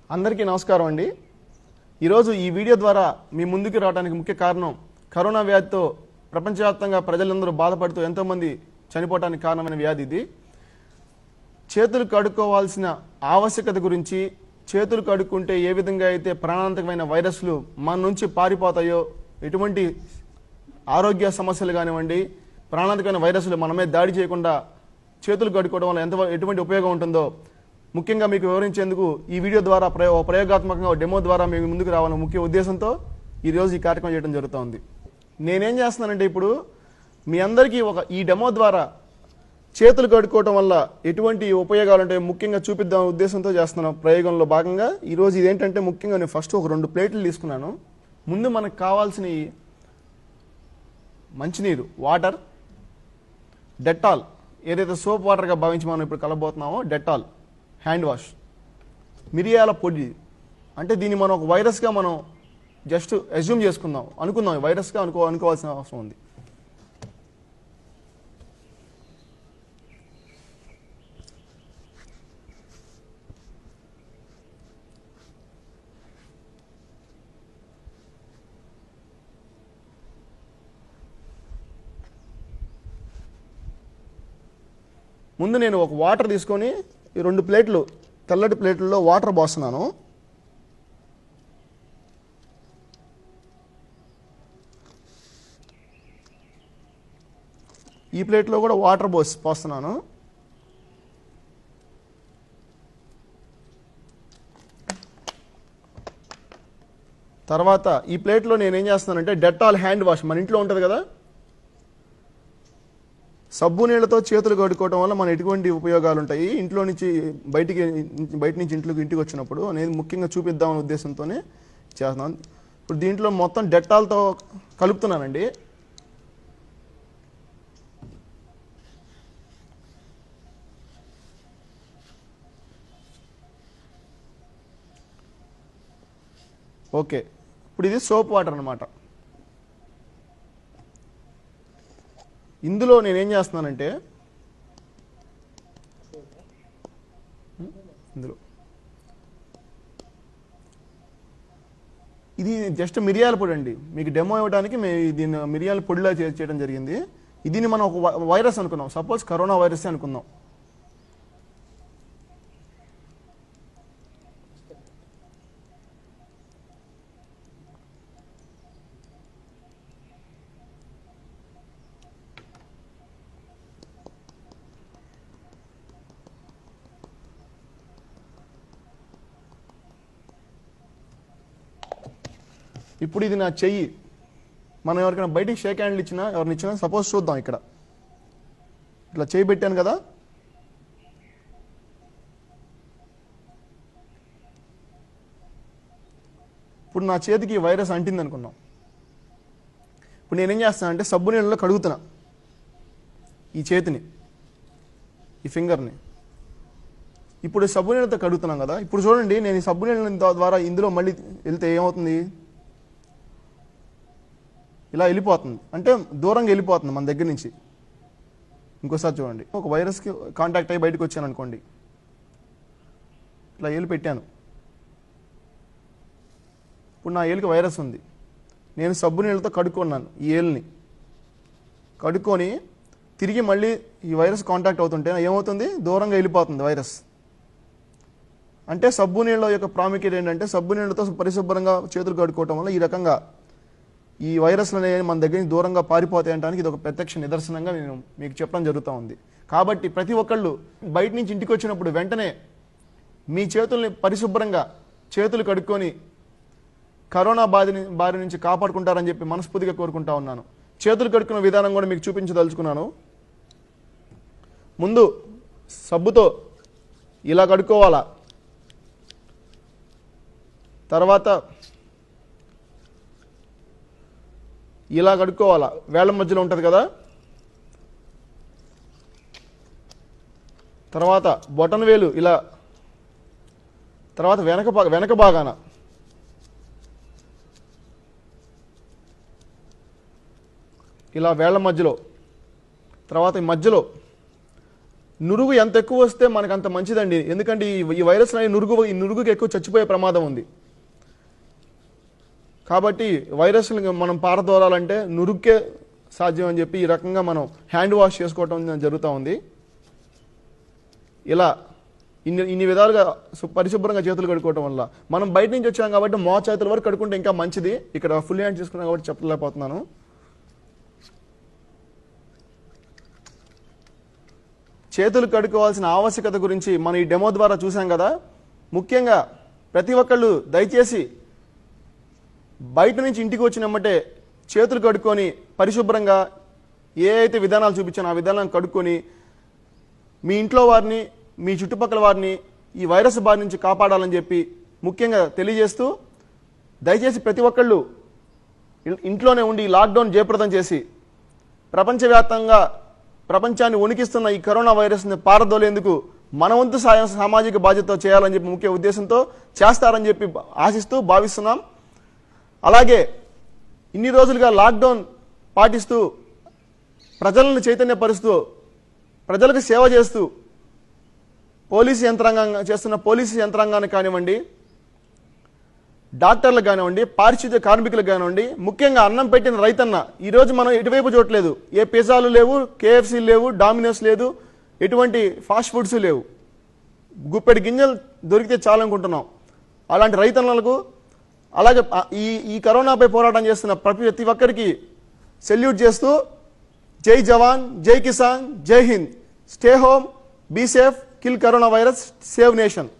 అందరికీ నమస్కారం అండి ఈరోజు ఈ వీడియో ద్వారా మీ ముందుకు రావడానికి ముఖ్య కారణం కరోనా వ్యాధితో ప్రపంచవ్యాప్తంగా ప్రజలందరూ బాధపడుతూ ఎంతోమంది చనిపోవడానికి కారణమైన వ్యాధి ఇది చేతులు కడుక్కోవాల్సిన ఆవశ్యకత గురించి చేతులు కడుక్కుంటే ఏ విధంగా అయితే ప్రాణాంతకమైన వైరస్లు మన నుంచి పారిపోతాయో ఎటువంటి ఆరోగ్య సమస్యలు కానివ్వండి ప్రాణాంతకమైన వైరస్లు మన మీద దాడి చేయకుండా చేతులు కడుక్కోవడం వల్ల ఎంత ఎటువంటి ఉపయోగం ఉంటుందో ముఖ్యంగా మీకు వివరించేందుకు ఈ వీడియో ద్వారా ప్రయో ప్రయోగాత్మకంగా డెమో ద్వారా మేము ముందుకు రావాలనే ముఖ్య ఉద్దేశంతో ఈరోజు ఈ కార్యక్రమం చేయడం జరుగుతోంది నేనేం చేస్తున్నానంటే ఇప్పుడు మీ అందరికీ ఒక ఈ డెమో ద్వారా చేతులు కడుక్కోవటం వల్ల ఎటువంటి ఉపయోగాలు ఉంటాయో ముఖ్యంగా చూపిద్దాం ఉద్దేశంతో చేస్తున్నాం ప్రయోగంలో భాగంగా ఈరోజు ఇదేంటంటే ముఖ్యంగా నేను ఫస్ట్ ఒక రెండు ప్లేట్లు తీసుకున్నాను ముందు మనకు కావాల్సిన మంచినీరు వాటర్ డెటాల్ ఏదైతే సోప్ వాటర్గా భావించి మనం ఇప్పుడు కలబోతున్నామో డెటాల్ హ్యాండ్ వాష్ మిరియాల పొడి అంటే దీన్ని మనం ఒక వైరస్గా మనం జస్ట్ అజ్యూమ్ చేసుకుందాం అనుకుందాం వైరస్గా అనుకో అనుకోవాల్సిన అవసరం ఉంది ముందు నేను ఒక వాటర్ తీసుకొని ఈ రెండు ప్లేట్లు తెల్లటి ప్లేట్లలో వాటర్ పోస్తున్నాను ఈ ప్లేట్లో కూడా వాటర్ పోసి పోస్తున్నాను తర్వాత ఈ ప్లేట్లో నేను ఏం చేస్తున్నానంటే డెటాల్ హ్యాండ్ వాష్ మన ఇంట్లో ఉంటుంది కదా సబ్బు నీళ్ళతో చేతులు కడుక్కోవడం వల్ల మన ఎటువంటి ఉపయోగాలు ఉంటాయి ఇంట్లో నుంచి బయటికి బయట నుంచి ఇంట్లోకి ఇంటికి వచ్చినప్పుడు అనేది ముఖ్యంగా చూపిద్దామనే ఉద్దేశంతోనే చేస్తున్నాను ఇప్పుడు దీంట్లో మొత్తం డెట్టాల్తో కలుపుతున్నానండి ఓకే ఇప్పుడు ఇది సోప్ వాటర్ అన్నమాట ఇందులో నేనేం చేస్తున్నానంటే ఇందులో ఇది జస్ట్ మిరియాల పొడి అండి మీకు డెమో ఇవ్వడానికి మేము దీన్ని మిరియాల పొడిలా చే- చేయడం జరిగింది దీన్ని మనం ఒక వై- వైరస్ అనుకున్నాం సపోజ్ కరోనా వైరస్ అనుకుందాం ఇప్పుడు ఇది నా చెయ్యి మనం ఎవరికైనా బయటికి షేక్ హ్యాండ్లు ఇచ్చినా ఎవరిని ఇచ్చినా సపోజ్ చూద్దాం ఇక్కడ ఇట్లా చేయి పెట్టాను కదా ఇప్పుడు నా చేతికి ఈ వైరస్ అంటింది అనుకున్నాం ఇప్పుడు నేనేం చేస్తానంటే సబ్బు నీళ్ళలో కడుగుతున్నా ఈ చేతిని ఈ ఫింగర్ని ఇప్పుడు సబ్బు నీళ్ళతో కడుగుతున్నాం కదా ఇప్పుడు చూడండి నేను ఈ సబ్బు నీళ్ళ ద్వారా ఇందులో మళ్ళీ వెళ్తే ఏమవుతుంది ఇలా వెళ్ళిపోతుంది అంటే దూరంగా వెళ్ళిపోతుంది మన దగ్గర నుంచి ఇంకోసారి చూడండి ఒక వైరస్కి కాంటాక్ట్ అయ్యి బయటకు వచ్చాను అనుకోండి ఇట్లా ఏలు పెట్టాను ఇప్పుడు నా ఏలుకి వైరస్ ఉంది నేను సబ్బు నీళ్ళతో కడుక్కున్నాను ఈ ఏలుని కడుక్కొని తిరిగి మళ్ళీ ఈ వైరస్ కాంటాక్ట్ అవుతుంటే ఏమవుతుంది దూరంగా వెళ్ళిపోతుంది వైరస్ అంటే సబ్బు నీళ్ళ యొక్క ప్రాముఖ్యత ఏంటంటే సబ్బు నీళ్ళతో పరిశుభ్రంగా చేతులు కడుక్కోవటం వల్ల ఈ రకంగా ఈ వైరస్లు అనేవి మన దగ్గర నుంచి దూరంగా పారిపోతాయి అంటానికి ఇది ఒక ప్రత్యక్ష నిదర్శనంగా నేను మీకు చెప్పడం జరుగుతూ ఉంది కాబట్టి ప్రతి ఒక్కళ్ళు బయట నుంచి ఇంటికి వచ్చినప్పుడు వెంటనే మీ చేతుల్ని పరిశుభ్రంగా చేతులు కడుక్కొని కరోనా బాధని బారి నుంచి కాపాడుకుంటారని చెప్పి మనస్ఫూర్తిగా కోరుకుంటా ఉన్నాను చేతులు కడుక్కున్న విధానం కూడా మీకు చూపించదలుచుకున్నాను ముందు సబ్బుతో ఇలా కడుక్కోవాలా తర్వాత ఇలా కడుక్కోవాలా వేళ్ళ మధ్యలో ఉంటుంది కదా తర్వాత బొటన వేలు ఇలా తర్వాత వెనక భా- వెనక భాగాన ఇలా వేళ్ల మధ్యలో తర్వాత ఈ మధ్యలో నురుగు ఎంత ఎక్కువ వస్తే మనకు అంత మంచిదండి ఎందుకంటే ఈ ఈ వైరస్ అనేది నురుగు ఈ నురుగుకి ఎక్కువ చచ్చిపోయే ప్రమాదం ఉంది కాబట్టి వైరస్ మనం పారదోరాలంటే నురుగ్గే సాధ్యం అని చెప్పి ఈ రకంగా మనం హ్యాండ్ వాష్ చేసుకోవటం జరుగుతూ ఉంది ఇలా ఇన్ని ఇన్ని విధాలుగా సు- పరిశుభ్రంగా చేతులు కడుక్కోవటం వల్ల మనం బయట నుంచి వచ్చాం కాబట్టి మో చేతుల వరకు కడుక్కుంటే ఇంకా మంచిది ఇక్కడ ఫుల్ హ్యాండ్ చేసుకున్నాం కాబట్టి చెప్పలేకపోతున్నాను చేతులు కడుక్కోవాల్సిన ఆవశ్యకత గురించి మనం ఈ డెమో ద్వారా చూసాం కదా ముఖ్యంగా ప్రతి ఒక్కళ్ళు దయచేసి బయట నుంచి ఇంటికి వచ్చినమ్మటే చేతులు కడుక్కొని పరిశుభ్రంగా ఏ అయితే విధానాలు చూపించానో ఆ విధానాలను కడుక్కొని మీ ఇంట్లో వారిని మీ చుట్టుపక్కల వారిని ఈ వైరస్ బారి నుంచి కాపాడాలని చెప్పి ముఖ్యంగా తెలియజేస్తూ దయచేసి ప్రతి ఒక్కళ్ళు ఇన్- ఇంట్లోనే ఉండి ఈ లాక్డౌన్ జయప్రదం చేసి ప్రపంచవ్యాప్తంగా ప్రపంచాన్ని వణికిస్తున్న ఈ కరోనా వైరస్ని పారదోలేందుకు మన వంతు సాయం సామాజిక బాధ్యత చేయాలని చెప్పి ముఖ్య ఉద్దేశంతో చేస్తారని చెప్పి ఆశిస్తూ భావిస్తున్నాం అలాగే ఇన్ని రోజులుగా లాక్డౌన్ పాటిస్తూ ప్రజలను చైతన్యపరుస్తూ ప్రజలకు సేవ చేస్తూ పోలీసు యంత్రాంగంగా చేస్తున్న పోలీసు యంత్రాంగానికి కానివ్వండి డాక్టర్లకు కానివ్వండి పారిశుద్ధ్య కార్మికులకు కానివ్వండి ముఖ్యంగా అన్నం పెట్టిన రైతన్న ఈరోజు మనం ఎటువైపు చూడట్లేదు ఏ పిజ్జాలు లేవు కేఎఫ్సీ లేవు డామినోస్ లేదు ఎటువంటి ఫాస్ట్ ఫుడ్స్ లేవు గుప్పెడి గింజలు దొరికితే చాలనుకుంటున్నాం అలాంటి రైతన్నలకు అలాగే ఆ- ఈ ఈ కరోనాపై పోరాటం చేస్తున్న ప్రతి ప్రతి ఒక్కరికి సెల్యూట్ చేస్తూ జై జవాన్ జై కిసాన్ జై Hind stay home be safe kill corona virus save nation